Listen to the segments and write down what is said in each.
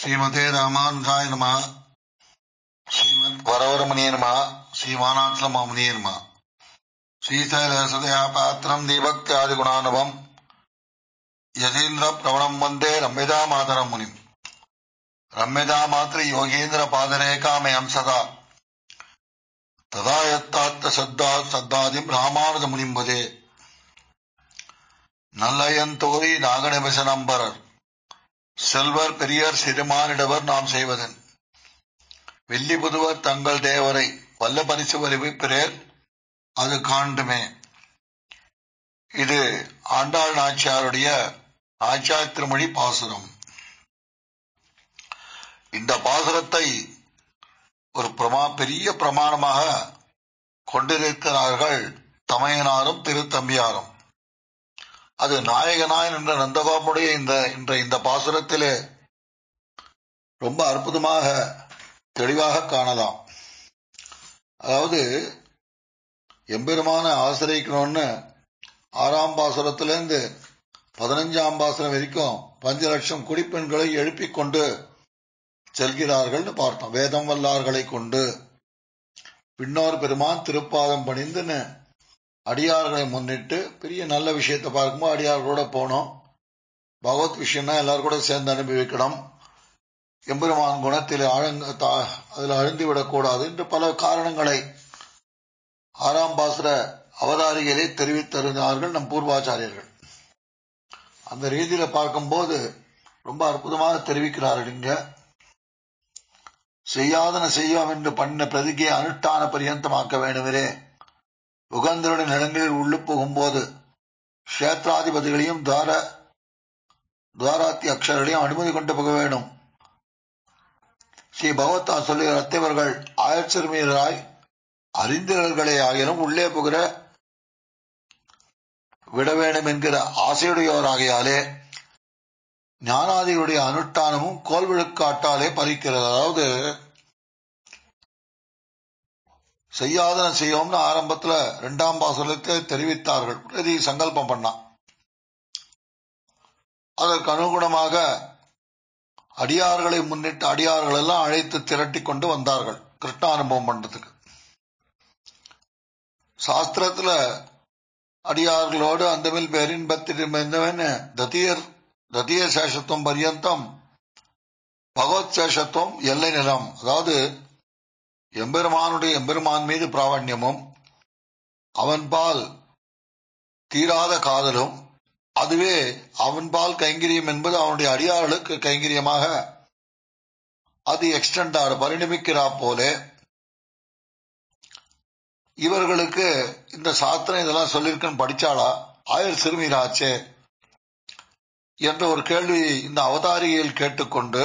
ஸ்ரீமதே ராமானுஜாய நம ஸ்ரீமத் வரவரமணிய நம ஸ்ரீமானாட்ல மாமுனிய நம ஸ்ரீசைலசதயா பாத்திரம் தீபக்தியாதி குணானவம் யதீந்திர பிரவணம் வந்தே ரம்யதா மாதரம் முனிம் ரம்யதா மாத்திர யோகேந்திர பாதரேகாமயம் சதா ததா யத்தாத்த சத்தா சத்தாதிம் ராமானுஜ முனிம்பதே நல்லயந்தோரி நாகநபிசனம்பரர் செல்வர் பெரியர் சிறுமானிடவர் நாம் செய்வதன் வெள்ளி புதுவர் தங்கள் தேவரை வல்ல பரிசு வருவிப்பிறேர் அது காண்டுமே இது ஆண்டாள் நாச்சியாருடைய நாச்சியார் திருமொழி பாசுரம் இந்த பாசுரத்தை ஒரு பிரமா பெரிய பிரமாணமாக கொண்டிருக்கிறார்கள் தமையனாரும் திருத்தம்பியாரும் அது நாயகனாய் என்ற நந்தகோமுடைய இந்த என்ற இந்த பாசுரத்திலே ரொம்ப அற்புதமாக தெளிவாக காணலாம் அதாவது எம்பெருமான ஆசிரியக்கணும்னு ஆறாம் பாசுரத்திலிருந்து பதினஞ்சாம் பாசுரம் வரைக்கும் பஞ்ச லட்சம் குடிப்பெண்களை எழுப்பிக் கொண்டு செல்கிறார்கள்னு பார்த்தோம் வேதம் வல்லார்களை கொண்டு பின்னோர் பெருமான் திருப்பாதம் பணிந்துன்னு அடியார்களை முன்னிட்டு பெரிய நல்ல விஷயத்தை பார்க்கும்போது அடியார்களோட போனோம் பகவத் விஷயம்னா எல்லாரும் கூட சேர்ந்து அனுபவிக்கணும் எம்பெருமான் குணத்தில் ஆழங்க அதில் அழுந்து விடக்கூடாது என்று பல காரணங்களை ஆறாம் பாசுர அவதாரிகளே தெரிவித்தருந்தார்கள் நம் பூர்வாச்சாரியர்கள் அந்த ரீதியில பார்க்கும்போது ரொம்ப அற்புதமாக தெரிவிக்கிறார்கள் இங்க செய்யாதன செய்யோம் என்று பண்ண பிரதிகையை அனுஷ்டான பரியந்தமாக்க வேண்டுமிரே உகந்தருடைய நிலங்களில் உள்ளு போகும்போது கஷேத்ராதிபதிகளையும் துவார துவாராத்தி அக்ஷர்களையும் அனுமதி கொண்டு போக வேண்டும் ஸ்ரீ பகவத்தா சொல்லுகிற அத்தைவர்கள் ஆயச்சிறுமியராய் அறிந்தவர்களே ஆகிலும் உள்ளே போகிற விட வேண்டும் என்கிற ஆசையுடையோராகையாலே ஞானாதிகளுடைய அனுஷ்டானமும் கோல்விழுக்காட்டாலே பறிக்கிறது அதாவது செய்யாதன செய்யோம்னு ஆரம்பத்துல இரண்டாம் பாசலத்தை தெரிவித்தார்கள் பிரதி சங்கல்பம் பண்ணான் அதற்கு அனுகுணமாக அடியார்களை முன்னிட்டு அடியார்கள் எல்லாம் அழைத்து திரட்டி கொண்டு வந்தார்கள் கிருஷ்ண அனுபவம் பண்றதுக்கு சாஸ்திரத்துல அடியார்களோடு அந்தமில் பேரின்பத்திருந்தவன் ததியர் ததிய சேஷத்துவம் பரியந்தம் பகவத் சேஷத்துவம் எல்லை நிலம் அதாவது எம்பெருமானுடைய எம்பெருமான் மீது பிராவண்யமும் அவன் பால் தீராத காதலும் அதுவே அவன் பால் கைங்கரியம் என்பது அவனுடைய அடியார்களுக்கு கைங்கரியமாக அது எக்ஸ்டெண்ட் ஆறு பரிணமிக்கிறா போல இவர்களுக்கு இந்த சாஸ்திரம் இதெல்லாம் சொல்லியிருக்குன்னு படிச்சாளா ஆயர் சிறுமிராச்சே என்ற ஒரு கேள்வி இந்த அவதாரியில் கேட்டுக்கொண்டு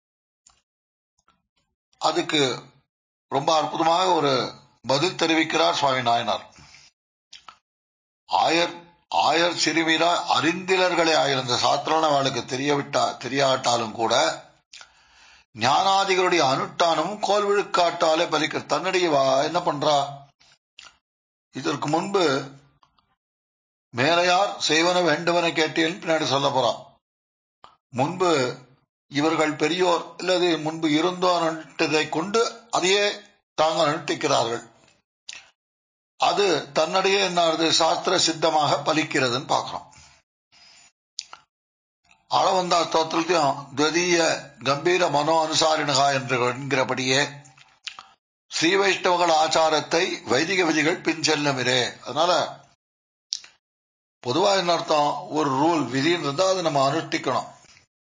அதுக்கு ரொம்ப அற்புதமாக ஒரு பதில் தெரிவிக்கிறார் சுவாமி நாயனார் ஆயர் ஆயர் சிறுமீரா அறிந்திலர்களே ஆயிரம் இந்த சாத்திரான அவளுக்கு தெரியவிட்டா தெரியாட்டாலும் கூட ஞானாதிகளுடைய அனுஷ்டானமும் கோல் விழுக்காட்டாலே பலிக்க தன்னுடைய என்ன பண்றா இதற்கு முன்பு மேலையார் செய்வன வேண்டுவன கேட்டேன் பின்னாடி சொல்ல போறா முன்பு இவர்கள் பெரியோர் அல்லது முன்பு இருந்தோர் அனுட்டதை கொண்டு அதையே தாங்கள் அனுஷ்டிக்கிறார்கள் அது தன்னிடையே என்ன சாஸ்திர சித்தமாக பலிக்கிறதுன்னு பார்க்கிறோம் அளவந்தா ஸ்தோத்திரத்தையும் துவதீய கம்பீர மனோ அனுசாரினகா என்று என்கிறபடியே ஸ்ரீ வைஷ்ணவர்கள் ஆச்சாரத்தை வைதிக விதிகள் பின் செல்லுமிரே அதனால பொதுவா என்ன அர்த்தம் ஒரு ரூல் விதின்னு இருந்தா அதை நம்ம அனுஷ்டிக்கணும்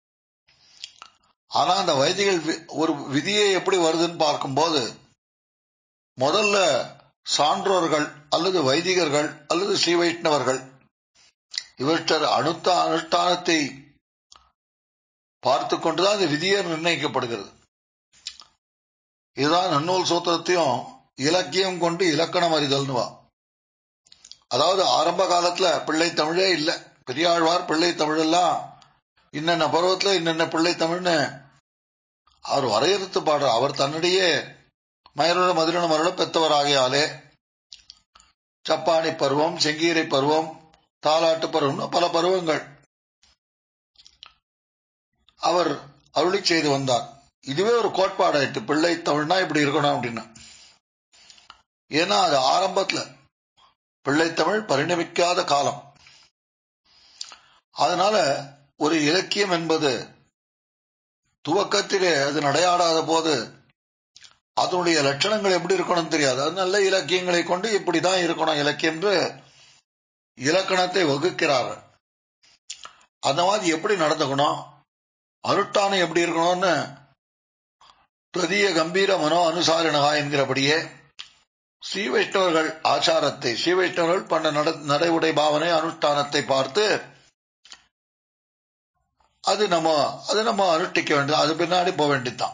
ஆனா அந்த வைதிகள் ஒரு விதியை எப்படி வருதுன்னு பார்க்கும்போது முதல்ல சான்றோர்கள் அல்லது வைதிகர்கள் அல்லது ஸ்ரீ வைஷ்ணவர்கள் இவற்ற அனுத்த அனுஷ்டானத்தை பார்த்து கொண்டுதான் இந்த விதியை நிர்ணயிக்கப்படுகிறது இதுதான் நன்னூல் சூத்திரத்தையும் இலக்கியம் கொண்டு இலக்கணம் அறிதல்னுவா அதாவது ஆரம்ப காலத்துல பிள்ளை தமிழே இல்லை பெரியாழ்வார் பிள்ளை தமிழ் எல்லாம் இன்னென்ன பருவத்துல இன்னென்ன பிள்ளை தமிழ்னு அவர் வரையறுத்து பாடுற அவர் தன்னிடையே மயருட மதுரண மருட பெத்தவர் ஆகையாலே சப்பானி பருவம் செங்கீரை பருவம் தாலாட்டு பருவம் பல பருவங்கள் அவர் அருளி செய்து வந்தார் இதுவே ஒரு கோட்பாடாயிட்டு பிள்ளை தமிழ்னா இப்படி இருக்கணும் அப்படின்னு ஏன்னா அது ஆரம்பத்துல பிள்ளை தமிழ் பரிணமிக்காத காலம் அதனால ஒரு இலக்கியம் என்பது துவக்கத்திலே அது நடையாடாத போது அதனுடைய லட்சணங்கள் எப்படி இருக்கணும் தெரியாது அது நல்ல இலக்கியங்களை கொண்டு இப்படிதான் இருக்கணும் இலக்கியம் என்று இலக்கணத்தை வகுக்கிறார்கள் அந்த மாதிரி எப்படி நடந்துக்கணும் அனுஷ்டானம் எப்படி இருக்கணும்னு பிரதிய கம்பீர மனோ அனுசாரணகா என்கிறபடியே ஸ்ரீ வைஷ்ணவர்கள் ஆச்சாரத்தை ஸ்ரீ வைஷ்ணவர்கள் பண்ண நடை உடை பாவனை அனுஷ்டானத்தை பார்த்து அது நம்ம அது நம்ம அனுஷ்டிக்க வேண்டியது அது பின்னாடி போக வேண்டியதுதான்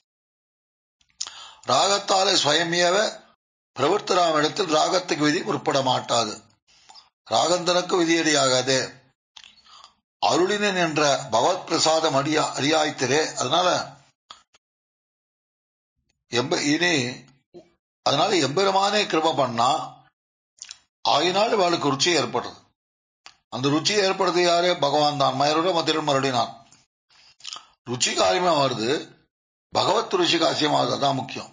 ராகத்தாலே சுயமியவ பிரவர்த்தராம் இடத்தில் ராகத்துக்கு விதி உட்பட மாட்டாது ராகந்தனுக்கு விதியடியாகாது அருளினன் என்ற பகவத் பிரசாதம் அடியா அறியாய்த்திரே அதனால எம்ப இனி அதனால எம்பெருமானே கிருப பண்ணா ஆகினால் இவளுக்கு ருச்சி ஏற்படுறது அந்த ருச்சி ஏற்படுறது யாரு பகவான் தான் மயரோட மத்திரம் மறுடினான் ருச்சி காரியமா வருது பகவத் ருச்சி காசியமாகுது அதான் முக்கியம்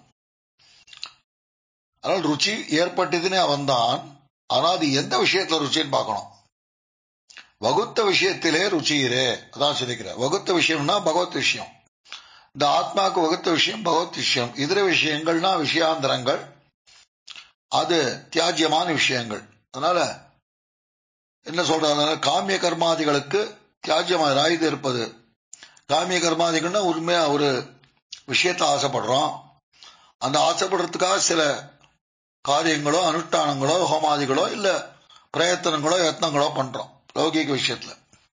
அதனால் ருச்சி ஏற்பட்டதுன்னே அவன்தான் ஆனா அது எந்த விஷயத்துல ருச்சின்னு பார்க்கணும் வகுத்த விஷயத்திலே ருச்சியிரே அதான் சொல்லிக்கிற வகுத்த விஷயம்னா பகவத் விஷயம் இந்த ஆத்மாவுக்கு வகுத்த விஷயம் பகவத் விஷயம் இதர விஷயங்கள்னா விஷயாந்தரங்கள் அது தியாஜ்யமான விஷயங்கள் அதனால என்ன சொல்றாங்க காமிய கர்மாதிகளுக்கு தியாஜ்யமாக ராயுது இருப்பது காமிய கர்மாதிகள்னா உண்மையா ஒரு விஷயத்த ஆசைப்படுறோம் அந்த ஆசைப்படுறதுக்காக சில காரியங்களோ அனுஷ்டானங்களோ ஹோமாதிகளோ இல்ல பிரயத்தனங்களோ யத்னங்களோ பண்றோம் லௌகிக விஷயத்துல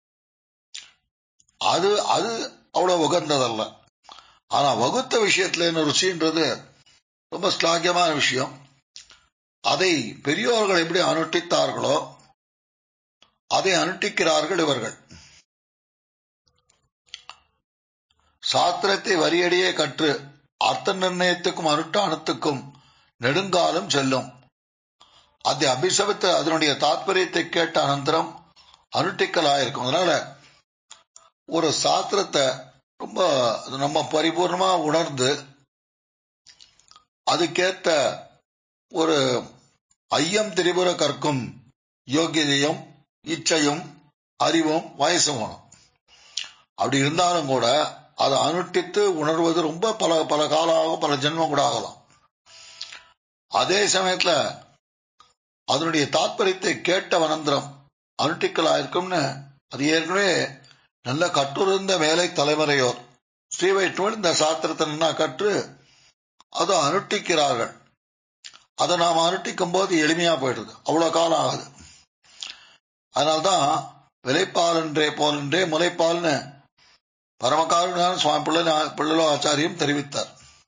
அது அது அவ்வளவு உகந்ததல்ல ஆனா வகுத்த விஷயத்துல என்ன ருச்சின்றது ரொம்ப ஸ்லாகியமான விஷயம் அதை பெரியோர்கள் எப்படி அனுஷ்டித்தார்களோ அதை அனுஷ்டிக்கிறார்கள் இவர்கள் சாத்திரத்தை வரியடியே கற்று அர்த்த நிர்ணயத்துக்கும் அனுஷ்டானத்துக்கும் நெடுங்காலம் செல்லும் அதை அபிசபித்த அதனுடைய தாற்பயத்தை கேட்ட அனந்தரம் அனுஷ்டிக்கலாயிருக்கும் அதனால ஒரு சாஸ்திரத்தை ரொம்ப நம்ம பரிபூர்ணமா உணர்ந்து அதுக்கேத்த ஒரு ஐயம் திரிபுர கற்கும் யோகியதையும் இச்சையும் அறிவும் வயசும் வேணும் அப்படி இருந்தாலும் கூட அதை அனுஷ்டித்து உணர்வது ரொம்ப பல பல காலம் ஆகும் பல ஜென்மம் கூட ஆகலாம் அதே சமயத்துல அதனுடைய தாற்பயத்தை கேட்ட வனந்திரம் அனுஷ்டிக்கலாயிருக்கும்னு அது ஏற்கனவே நல்ல கட்டுருந்த மேலை தலைமுறையோர் ஸ்ரீ வைஷ்ணவன் இந்த சாஸ்திரத்தை நல்லா கற்று அதை அனுஷ்டிக்கிறார்கள் அதை நாம் அனுஷ்டிக்கும் போது எளிமையா போயிடுது அவ்வளவு காலம் ஆகுது அதனால்தான் விலைப்பாலன்றே போலன்றே முலைப்பால்னு பரமகாருணான சுவாமி பிள்ளை பிள்ளலோ ஆச்சாரியம் தெரிவித்தார்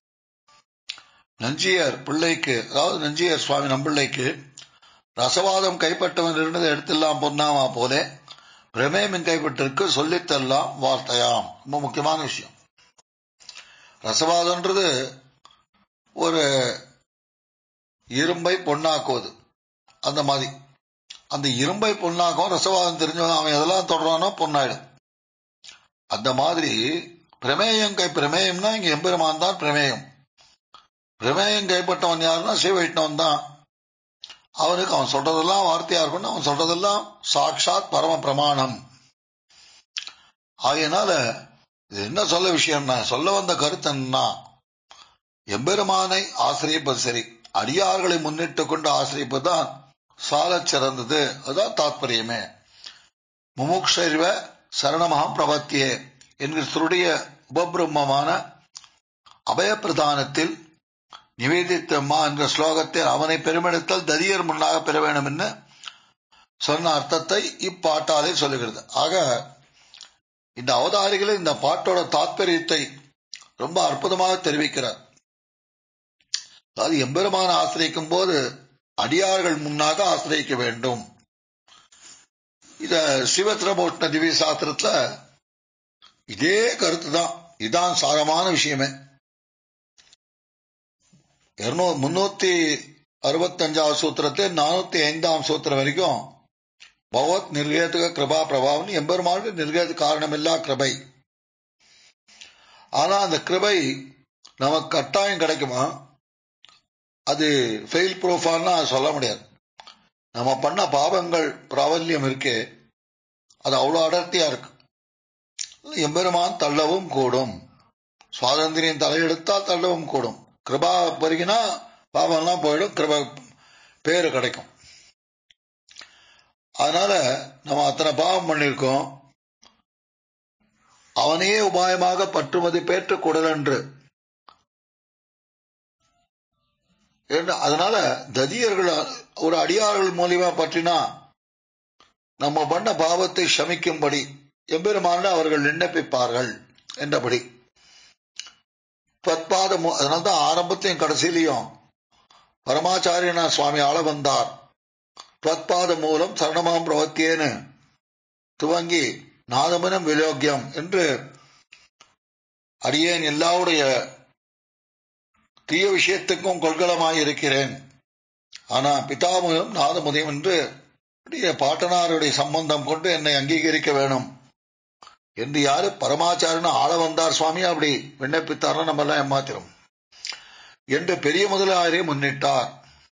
நஞ்சியர் பிள்ளைக்கு அதாவது நஞ்சியர் சுவாமி நம்பிள்ளைக்கு ரசவாதம் கைப்பட்டவன் இருந்தது எடுத்தெல்லாம் பொன்னாமா போலே பிரமேமின் கைப்பற்றிருக்கு சொல்லித்தெல்லாம் வார்த்தையாம் ரொம்ப முக்கியமான விஷயம் ரசவாதம்ன்றது ஒரு இரும்பை பொன்னாக்குவது அந்த மாதிரி அந்த இரும்பை பொன்னாக்கும் ரசவாதம் தெரிஞ்சவன் அவன் எதெல்லாம் தொடரானோ பொன்னாயிடும் அந்த மாதிரி பிரமேயம் கை பிரமேயம்னா இங்க எம்பெருமான் தான் பிரமேயம் பிரமேயம் கைப்பட்டவன் யாருன்னா சிவவைஷ்ணவன் தான் அவனுக்கு அவன் சொல்றதெல்லாம் வார்த்தையா இருக்கணும் அவன் சொல்றதெல்லாம் சாட்சாத் பரம பிரமாணம் ஆகையினால இது என்ன சொல்ல விஷயம்னா சொல்ல வந்த கருத்து என்ன எம்பெருமானை ஆசிரியப்பது சரி அடியார்களை முன்னிட்டு கொண்டு ஆசிரியப்பதுதான் சாலச் சிறந்தது அதுதான் தாத்பரியமே முமுக்ஷர்வ சரணமகம் பிரபத்தியே என்கிற சுருடைய உபபிரம்மமான அபயப்பிரதானத்தில் நிவேதித்தம்மா என்ற ஸ்லோகத்தில் அவனை பெருமெடுத்தல் தரியர் முன்னாக பெற வேண்டும் என்று சொன்ன அர்த்தத்தை இப்பாட்டாலே சொல்லுகிறது ஆக இந்த அவதாரிகள் இந்த பாட்டோட தாத்பரியத்தை ரொம்ப அற்புதமாக தெரிவிக்கிறார் அதாவது எம்பெருமான ஆசிரியிக்கும் போது அடியார்கள் முன்னாக ஆசிரியிக்க வேண்டும் இத சிவத்ரபோஷ்ண திவ்ய சாஸ்திரத்துல இதே கருத்து தான் இதான் சாரமான விஷயமே முன்னூத்தி அறுபத்தஞ்சாவது சூத்திரத்தை நானூத்தி ஐந்தாம் சூத்திரம் வரைக்கும் பகவத் நிர்கேதுக கிருபா பிரபாவம் எம்பெருமானுக்கு நிர்கேது காரணமில்லா கிருபை ஆனா அந்த கிருபை நமக்கு கட்டாயம் கிடைக்குமா அது ஃபெயில் ப்ரூஃபான்னா சொல்ல முடியாது நம்ம பண்ண பாவங்கள் பிராபல்யம் இருக்கே அது அவ்வளவு அடர்த்தியா இருக்கு எம்பெருமான் தள்ளவும் கூடும் சுவாதந்திரியம் தலையெடுத்தால் தள்ளவும் கூடும் கிருபா பெருகினா பாவம்லாம் போயிடும் கிருபா பேரு கிடைக்கும் அதனால நம்ம அத்தனை பாவம் பண்ணியிருக்கோம் அவனையே உபாயமாக பற்றுமதி பேற்று குடலன்று அதனால ததியர்கள் ஒரு அடியார்கள் மூலியமா பற்றினா நம்ம பண்ண பாவத்தை சமிக்கும்படி எம்பெருமான அவர்கள் விண்ணப்பிப்பார்கள் என்றபடி பத்பாத அதனால்தான் ஆரம்பத்தையும் கடைசியிலையும் பரமாச்சாரியனா சுவாமி ஆள வந்தார் பத்பாத மூலம் சரணமாம் பிரவத்தியேன்னு துவங்கி நாதமனம் விலோக்கியம் என்று அடியேன் எல்லாவுடைய தீய விஷயத்துக்கும் கொள்கலமாய் இருக்கிறேன் ஆனா பிதாமுகம் நாதமுதயம் என்று பாட்டனாருடைய சம்பந்தம் கொண்டு என்னை அங்கீகரிக்க வேணும் என்று யாரு பரமாச்சாரன் ஆள வந்தார் சுவாமி அப்படி விண்ணப்பித்தார்னா நம்ம எல்லாம் ஏமாத்திரும் என்று பெரிய முதலாயரே முன்னிட்டார்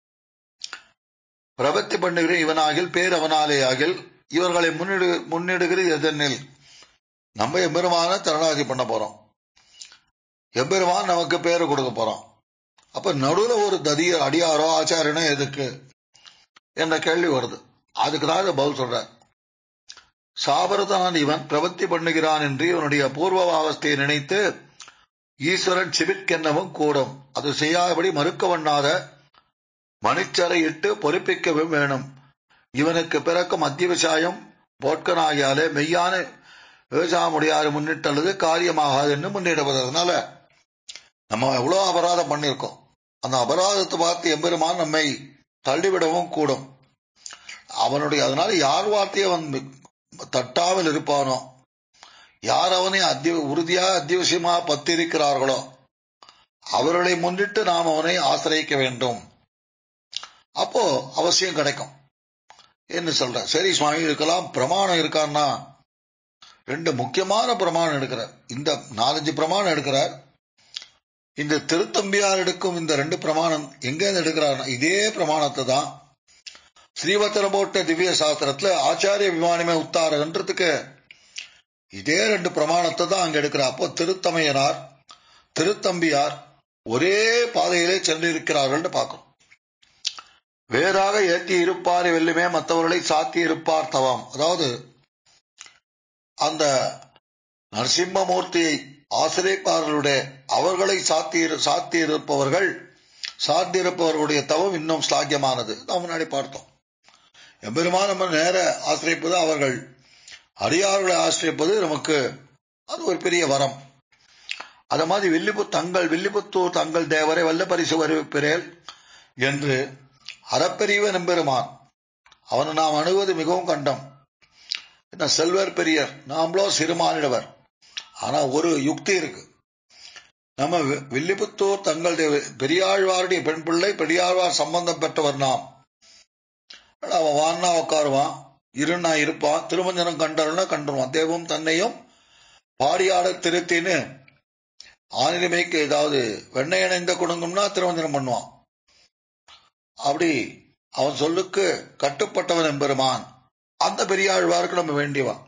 பிரபத்தி பண்ணுகிற இவனாகில் பேர் அவனாலே ஆகில் இவர்களை முன்னிடு முன்னிடுகிற எதனில் நம்ம எம்பெருமான தரணாதி பண்ண போறோம் எம்பெருமான் நமக்கு பேரு கொடுக்க போறோம் அப்ப நடுவுல ஒரு ததிய அடியாரோ ஆச்சாரியனோ எதுக்கு என்ற கேள்வி வருது அதுக்கு தான் பதில் சொல்ற சாபரதான் இவன் பிரவத்தி பண்ணுகிறான் என்று இவனுடைய பூர்வாவஸ்தையை நினைத்து ஈஸ்வரன் சிவிற்கென்னவும் கூடும் அது செய்யாதபடி மறுக்க வண்ணாத மணிச்சரை இட்டு பொறுப்பிக்கவும் வேணும் இவனுக்கு பிறக்கும் அத்தியவசாயம் போட்கனாகியாலே மெய்யான விவசாயம் முடியாது முன்னிட்டல்லது காரியமாகாது என்று முன்னிடுவதனால நம்ம எவ்வளவு அபராதம் பண்ணியிருக்கோம் அந்த அபராதத்தை பார்த்து எம்பெருமான் நம்மை தள்ளிவிடவும் கூடும் அவனுடைய அதனால யார் வார்த்தையை அவன் தட்டாமல் இருப்பானோ யார் அவனை அத்திய உறுதியாக அத்தியவசியமாக பத்திருக்கிறார்களோ அவர்களை முன்னிட்டு நாம் அவனை ஆசிரியிக்க வேண்டும் அப்போ அவசியம் கிடைக்கும் என்ன சொல்ற சரி சுவாமி இருக்கலாம் பிரமாணம் இருக்கான்னா ரெண்டு முக்கியமான பிரமாணம் எடுக்கிறார் இந்த நாலஞ்சு பிரமாணம் எடுக்கிறார் இந்த திருத்தம்பியார் எடுக்கும் இந்த ரெண்டு பிரமாணம் எங்க எடுக்கிறார் இதே பிரமாணத்தை தான் ஸ்ரீவத்திரம் போட்ட திவ்ய சாஸ்திரத்துல ஆச்சாரிய விமானமே உத்தாரகன்றதுக்கு இதே ரெண்டு பிரமாணத்தை தான் அங்க எடுக்கிறார் அப்போ திருத்தமையனார் திருத்தம்பியார் ஒரே பாதையிலே சென்றிருக்கிறார்கள் பார்க்கிறோம் வேறாக ஏற்றி இருப்பார் வெல்லுமே மற்றவர்களை சாத்தி இருப்பார் தவம் அதாவது அந்த நரசிம்மமூர்த்தியை ஆசிரியப்பார்களுடைய அவர்களை சாத்தி சாத்தி இருப்பவர்கள் சார்ந்திருப்பவர்களுடைய தவம் இன்னும் ஸ்லாக்கியமானது நாம் முன்னாடி பார்த்தோம் எம்பெருமா நம்ம நேர ஆசிரியப்பது அவர்கள் அடியார்களை ஆசிரியப்பது நமக்கு அது ஒரு பெரிய வரம் அது மாதிரி வில்லிபு தங்கள் வில்லிபுத்தூர் தங்கள் தேவரை வல்ல பரிசு வருவிப்பிரேல் என்று அறப்பெரியவன் எம்பெருமான் அவனை நாம் அணுவது மிகவும் கண்டம் என்ன செல்வர் பெரியர் நாமளோ சிறுமானிடவர் ஆனா ஒரு யுக்தி இருக்கு நம்ம வில்லிபுத்தூர் தங்கள் பெரியாழ்வாருடைய பெண் பிள்ளை பெரியாழ்வார் சம்பந்தம் பெற்றவர் நாம் அவன் வான்னா உட்காருவான் இருன்னா இருப்பான் திருமஞ்சனம் கண்டருன்னா கண்டுருவான் தேவம் தன்னையும் பாடியாட திருத்தின்னு ஆனிலைமைக்கு ஏதாவது வெண்ணெய் இணைந்த குடுங்கம்னா திருமஞ்சனம் பண்ணுவான் அப்படி அவன் சொல்லுக்கு கட்டுப்பட்டவன் எம்பெருமான் அந்த பெரியாழ்வாருக்கு நம்ம வேண்டியவன்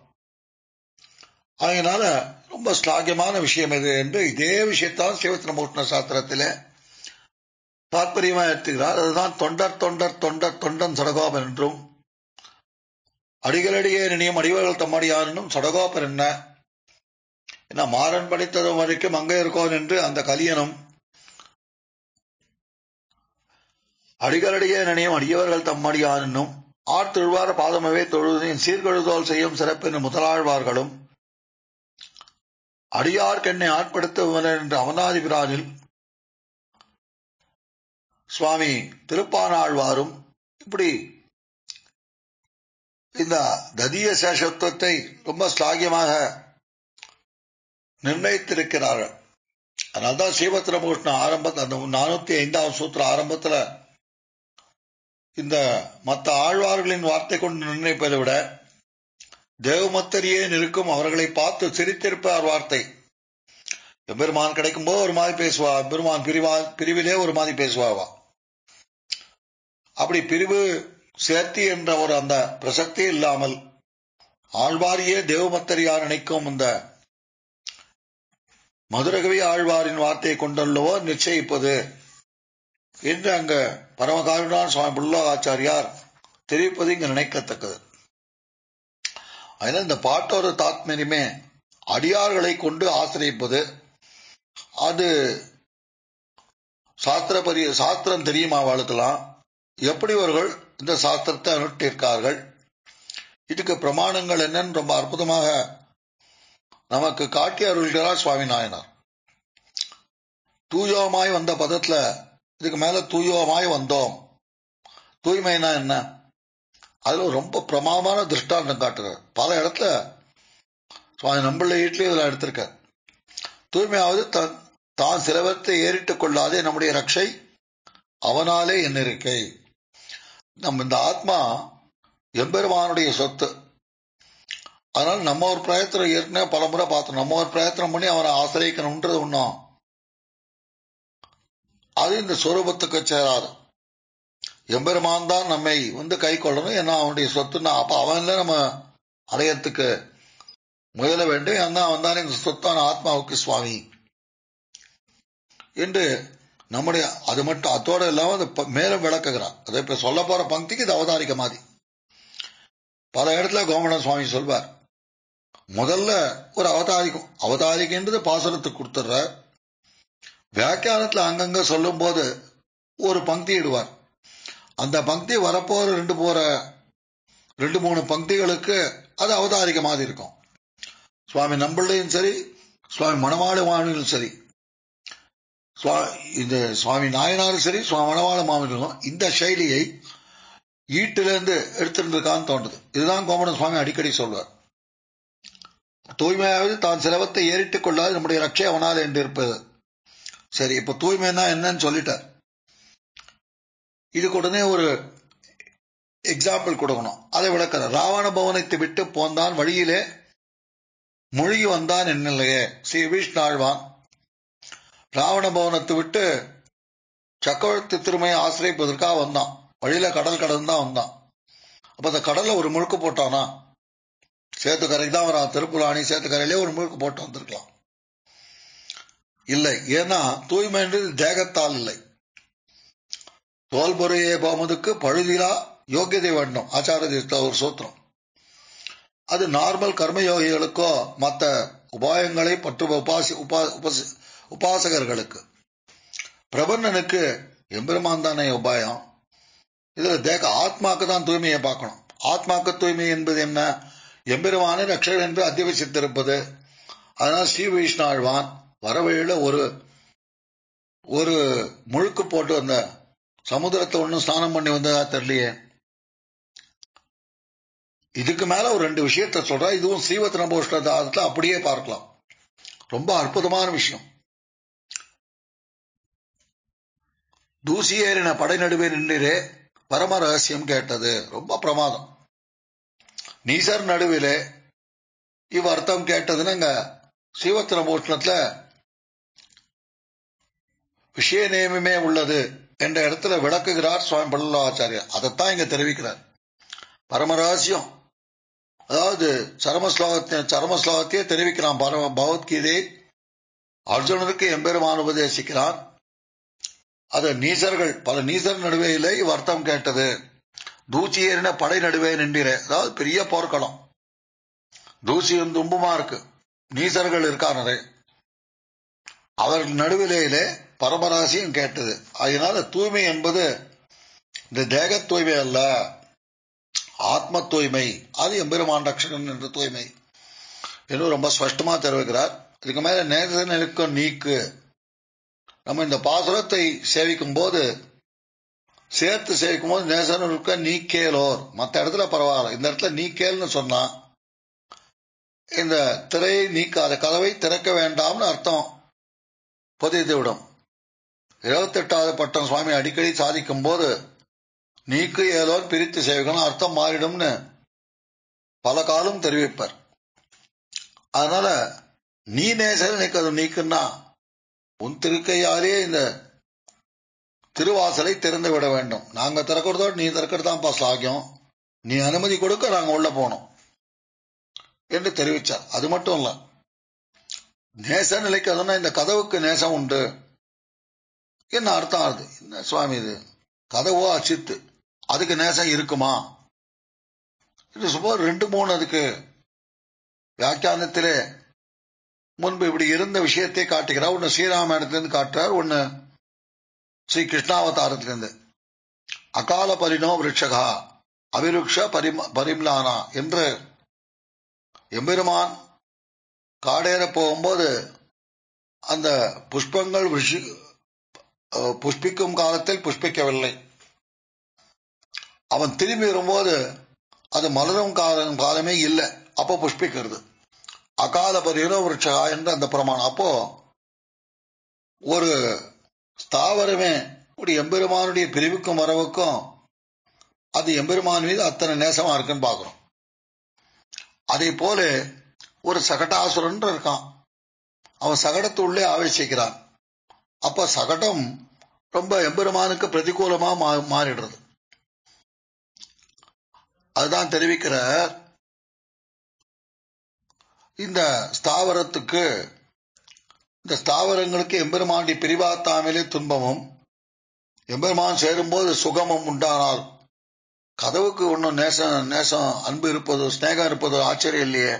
அதனால ரொம்ப ஸ்லாகியமான விஷயம் இது என்று இதே விஷயத்தான் சிவத்திரமூர்த்தன சாஸ்திரத்திலே தாற்பயமா எடுத்துக்கிறார் அதுதான் தொண்டர் தொண்டர் தொண்டர் தொண்டன் சடகோபன் என்றும் அடிகளடியே நினையும் அடிவர்கள் தம்மடியானும் சடகோபன் என்ன என்ன மாறன் படித்ததும் வரைக்கும் அங்கே இருக்கோன் என்று அந்த கலியனும் அடிகளடியே நினையும் அடியவர்கள் தம்மடியானும் ஆர்த்திழ்வார பாதமவே தொழுதின் சீர்கழுதோல் செய்யும் சிறப்பின் முதலாழ்வார்களும் அடியார்க்கென்னை ஆட்படுத்துவன என்ற அவனாதிபிரானில் சுவாமி திருப்பானாழ்வாரும் இப்படி இந்த ததிய சேஷத்துவத்தை ரொம்ப ஸ்லாகியமாக நிர்ணயித்திருக்கிறார்கள் அதனால்தான் ஸ்ரீபத்திரபூஷ்ண ஆரம்பத்தில் அந்த நானூத்தி ஐந்தாவது சூத்திர ஆரம்பத்துல இந்த மற்ற ஆழ்வார்களின் வார்த்தை கொண்டு நிர்ணயிப்பதை விட தேவமத்தரியே நிற்கும் அவர்களை பார்த்து சிரித்திருப்பார் வார்த்தை எம்பெருமான் கிடைக்கும்போது ஒரு மாதிரி பேசுவா எம்பெருமான் பிரிவா பிரிவிலே ஒரு மாதிரி பேசுவாவா அப்படி பிரிவு சேர்த்தி என்ற ஒரு அந்த பிரசக்தி இல்லாமல் ஆழ்வாரியே தேவமத்தரியா நினைக்கும் இந்த மதுரகவி ஆழ்வாரின் வார்த்தையை கொண்டுள்ளவோ நிச்சயிப்பது என்று அங்க பரமகாருணான் சுவாமி புல்லாச்சாரியார் தெரிவிப்பது இங்கு நினைக்கத்தக்கது அதனால இந்த பாட்டோர தாத்மரியமே அடியார்களை கொண்டு ஆசிரியப்பது அது சாஸ்திர பரி சாஸ்திரம் தெரியுமா அவளுக்கெல்லாம் எப்படி அவர்கள் இந்த சாஸ்திரத்தை அனுட்டிருக்கார்கள் இதுக்கு பிரமாணங்கள் என்னன்னு ரொம்ப அற்புதமாக நமக்கு காட்டி அருள்கிறார் சுவாமி நாயனார் தூயோமாய் வந்த பதத்துல இதுக்கு மேல தூயோமாய் வந்தோம் தூய்மைனா என்ன அதுல ரொம்ப பிரமாதமான திருஷ்டாந்தம் காட்டுறார் பல இடத்துல சுவாமி நம்பிள்ளை வீட்லயும் இதுல எடுத்திருக்கார் தூய்மையாவது தன் தான் சிலவத்தை ஏறிட்டுக் கொள்ளாதே நம்முடைய ரட்சை அவனாலே என் இருக்கை நம்ம இந்த ஆத்மா எம்பெருமானுடைய சொத்து அதனால நம்ம ஒரு பிரயத்தனம் ஏற்கனவே பல முறை பார்த்தோம் நம்ம ஒரு பிரயத்தனம் பண்ணி அவனை ஆசிரியக்கணும்ன்றது ஒண்ணும் அது இந்த சொரூபத்துக்கு சேராது எம்பெருமான் தான் நம்மை வந்து கை கொள்ளணும் ஏன்னா அவனுடைய சொத்துன்னா அப்ப அவன்ல நம்ம அடையறதுக்கு முயல வேண்டும் ஏன்னா அவன் தான் எங்க சொத்தான ஆத்மாவுக்கு சுவாமி என்று நம்முடைய அது மட்டும் அத்தோட இல்லாம அது மேலும் விளக்குகிறான் அதை இப்ப சொல்ல போற பங்கிக்கு இது அவதாரிக்க மாதிரி பல இடத்துல கோமண சுவாமி சொல்வார் முதல்ல ஒரு அவதாரிக்கும் அவதாரிக்கின்றது பாசனத்துக்கு கொடுத்துடுற வியாக்கியானத்துல அங்கங்க சொல்லும் போது ஒரு பங்கி இடுவார் அந்த பங்கி வரப்போற ரெண்டு போற ரெண்டு மூணு பங்கிகளுக்கு அது அவதாரிக்க மாதிரி இருக்கும் சுவாமி நம்பிள்ளையும் சரி சுவாமி மணவாள மாமனும் சரி இந்த சுவாமி நாயனாரும் சரி சுவாமி மணவாள மாமனும் இந்த சைலியை ஈட்டிலிருந்து எடுத்திருந்திருக்கான்னு தோன்றுது இதுதான் கோமடன் சுவாமி அடிக்கடி சொல்வார் தூய்மையாவது தான் சிலவத்தை ஏறிட்டுக் கொள்ளாது நம்முடைய ரட்சை அவனால் என்று இருப்பது சரி இப்ப தூய்மைன்னா என்னன்னு சொல்லிட்டார் இதுக்கு உடனே ஒரு எக்ஸாம்பிள் கொடுக்கணும் அதை விளக்கிற ராவண பவனத்தை விட்டு போந்தான் வழியிலே மொழி வந்தான் என்னில்லையே ஸ்ரீ விஷ்ணாழ்வான் ராவண பவனத்தை விட்டு சக்கரவர்த்தி திருமையை ஆசிரியப்பதற்காக வந்தான் வழியில கடல் கடந்து தான் வந்தான் அப்ப அந்த கடல்ல ஒரு முழுக்கு போட்டானா சேத்துக்கரைக்கு தான் வரான் திருப்புலாணி சேத்துக்கரையிலே ஒரு முழுக்கு போட்டு வந்திருக்கலாம் இல்லை ஏன்னா தூய்மைன்றது தேகத்தால் இல்லை தோல்பொறையே போமதுக்கு பழுதிலா யோகியதை வேண்டும் ஆச்சார ஒரு சூத்திரம் அது நார்மல் கர்மயோகிகளுக்கோ மற்ற உபாயங்களை பற்று உபாசி உபா உபாசகர்களுக்கு பிரபன்னனுக்கு எம்பெருமான் தானே உபாயம் இதுல தேக ஆத்மாக்கு தான் தூய்மையை பார்க்கணும் ஆத்மாக்கு தூய்மை என்பது என்ன எம்பெருமான ரட்சகன் என்று அத்தியவசித்திருப்பது அதனால் ஸ்ரீ வைஷ்ணாழ்வான் வரவழியில ஒரு ஒரு முழுக்கு போட்டு வந்த சமுதிரத்தை ஒன்னும் ஸ்நானம் பண்ணி வந்ததா தெரியலையே இதுக்கு மேல ஒரு ரெண்டு விஷயத்த சொல்ற இதுவும் ஸ்ரீவத் நம்போஷ்டதாரத்துல அப்படியே பார்க்கலாம் ரொம்ப அற்புதமான விஷயம் தூசி ஏறின படை நடுவே நின்றே பரம ரகசியம் கேட்டது ரொம்ப பிரமாதம் நீசர் நடுவிலே இவ் அர்த்தம் கேட்டதுன்னு ஸ்ரீவத் நம்போஷ்ணத்துல விஷய நியமமே உள்ளது என்ற இடத்துல விளக்குகிறார் சுவாமி பல்லாச்சாரியர் அதைத்தான் இங்க தெரிவிக்கிறார் பரமரகசியம் அதாவது சரம ஸ்லோகத்தை சரம ஸ்லோகத்தையே தெரிவிக்கிறான் பரம பகவத்கீதை அர்ஜுனனுக்கு எம்பெருமான் உபதேசிக்கிறான் அது நீசர்கள் பல நீசர் நடுவே இல்லை அர்த்தம் கேட்டது தூசி ஏறின படை நடுவே நின்றீர அதாவது பெரிய போர்க்களம் தூசியும் தும்புமா இருக்கு நீசர்கள் இருக்கானது அவர்கள் நடுவிலேயே பரமராசியும் கேட்டது அதனால தூய்மை என்பது இந்த தேக தூய்மை அல்ல ஆத்ம தூய்மை அது எம்பெருமான் ரட்சகன் என்ற தூய்மை என்று ரொம்ப ஸ்பஷ்டமா தெரிவிக்கிறார் இதுக்கு மேல நேசனுக்கும் நீக்கு நம்ம இந்த பாசுரத்தை சேவிக்கும் போது சேர்த்து சேவிக்கும் போது நேசனுக்கு நீக்கேலோர் மற்ற இடத்துல பரவாயில்ல இந்த இடத்துல நீக்கேல்னு சொன்னா இந்த திரையை நீக்காத கதவை திறக்க வேண்டாம்னு அர்த்தம் பொதித்து விடும் இருபத்தெட்டாவது பட்டம் சுவாமி அடிக்கடி சாதிக்கும் போது நீக்கு ஏலோர் பிரித்து சேவிக்கணும் அர்த்தம் மாறிடும்னு பல காலம் தெரிவிப்பார் அதனால நீ நேசன் எனக்கு அது நீக்குன்னா உன் திருக்கையாலே இந்த திருவாசலை திறந்து விட வேண்டும் நாங்க திறக்கிறதோடு நீ திறக்கிறதான்ப்பா சாகியம் நீ அனுமதி கொடுக்க நாங்க உள்ள போனோம் என்று தெரிவிச்சார் அது மட்டும் இல்ல நேச நிலைக்கு அதுன்னா இந்த கதவுக்கு நேசம் உண்டு என்ன அர்த்தம் ஆகுது என்ன சுவாமி இது கதவோ அச்சித்து அதுக்கு நேசம் இருக்குமா இது சுமார் ரெண்டு மூணு அதுக்கு வியாக்கியானத்திலே முன்பு இப்படி இருந்த விஷயத்தை காட்டுகிறார் ஒன்னு ஸ்ரீராமாயணத்திலிருந்து காட்டுறார் ஒன்னு ஸ்ரீ கிருஷ்ணாவதாரத்திலிருந்து அகால பரிணோ விருட்சகா அவிருக்ஷ பரிம பரிம்லானா என்று எம்பெருமான் காடேற போகும்போது அந்த புஷ்பங்கள் புஷ்பிக்கும் காலத்தில் புஷ்பிக்கவில்லை அவன் திரும்பி வரும்போது அது மலரும் காலம் காலமே இல்லை அப்போ புஷ்பிக்கிறது அகால பரிணோ விருட்சகா என்று அந்த பிரமாணம் அப்போ ஒரு ஸ்தாவரமே ஒரு எம்பெருமானுடைய பிரிவுக்கும் வரவுக்கும் அது எம்பெருமான் மீது அத்தனை நேசமா இருக்குன்னு பாக்குறோம் அதே போல ஒரு சகடாசுரன் இருக்கான் அவன் சகடத்துள்ளே ஆவேசிக்கிறான் அப்ப சகடம் ரொம்ப எம்பெருமானுக்கு பிரதிகூலமா மாறிடுறது அதுதான் தெரிவிக்கிற இந்த ஸ்தாவரத்துக்கு இந்த ஸ்தாவரங்களுக்கு எம்பெருமானுடைய பிரிவாத்தாமலே துன்பமும் எம்பெருமான் சேரும்போது சுகமும் உண்டானால் கதவுக்கு ஒன்றும் நேசம் நேசம் அன்பு இருப்பதோ ஸ்நேகம் இருப்பதோ ஆச்சரியம் இல்லையே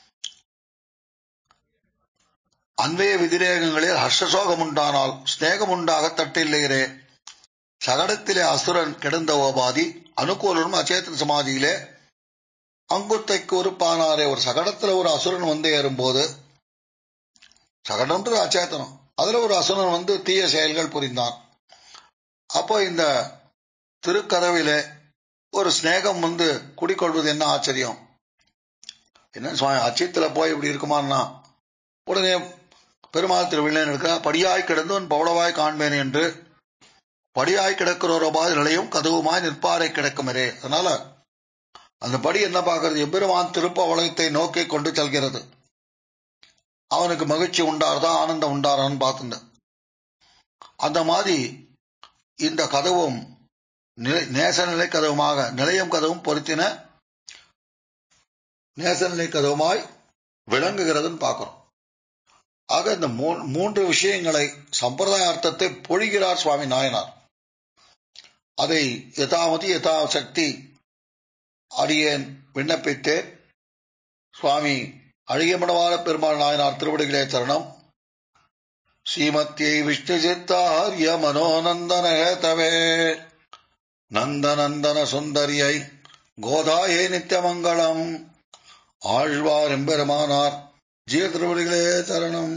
அன்வய விதிரேகங்களில் ஹர்ஷசோகம் உண்டானால் ஸ்நேகம் உண்டாக தட்டில்லைகிறே சகடத்திலே அசுரன் கிடந்த ஓபாதி அனுகூலனும் அச்சேத்தன சமாதியிலே அங்குத்தைக்கு ஒரு பானாரே ஒரு சகடத்துல ஒரு அசுரன் வந்து ஏறும்போது சகடம்ன்றது அச்சேத்தனம் அதுல ஒரு அசுரன் வந்து தீய செயல்கள் புரிந்தான் அப்போ இந்த திருக்கதவிலே ஒரு ஸ்நேகம் வந்து குடிக்கொள்வது என்ன ஆச்சரியம் என்ன சுவாமி அச்சித்துல போய் இப்படி இருக்குமான்னா உடனே பெருமாள் திருவிழன் எடுக்க படியாய் கிடந்தவன் பவளவாய் காண்பேன் என்று படியாய் கிடக்கிறோரபாது நிலையும் கதவுமாய் நிற்பாரை கிடக்குமரே அதனால அந்த படி என்ன பார்க்கறது எம்பெருமான் திருப்ப வளையத்தை நோக்கி கொண்டு செல்கிறது அவனுக்கு மகிழ்ச்சி உண்டாருதா ஆனந்தம் உண்டாரான்னு பார்த்துங்க அந்த மாதிரி இந்த கதவும் நேசநிலை கதவுமாக நிலையம் கதவும் பொருத்தின நேசநிலை கதவுமாய் விளங்குகிறதுன்னு பார்க்கிறோம் ஆக இந்த மூன்று விஷயங்களை சம்பிரதாய அர்த்தத்தை பொழிகிறார் சுவாமி நாயனார் அதை யதாமதி யதா சக்தி அடியேன் விண்ணப்பித்தேன் சுவாமி அழகியமணவாள பெருமாள் நாயனார் திருவடிகளே சரணம் ஸ்ரீமத்தியை விஷ்ணு சித்தாரிய மனோநந்தன ஹேதவே நந்தநந்தன சுந்தரியை கோதாயே நித்தியமங்கலம் ஆழ்வார் எம்பெருமானார் ஜீவ திருவடிகளே சரணம்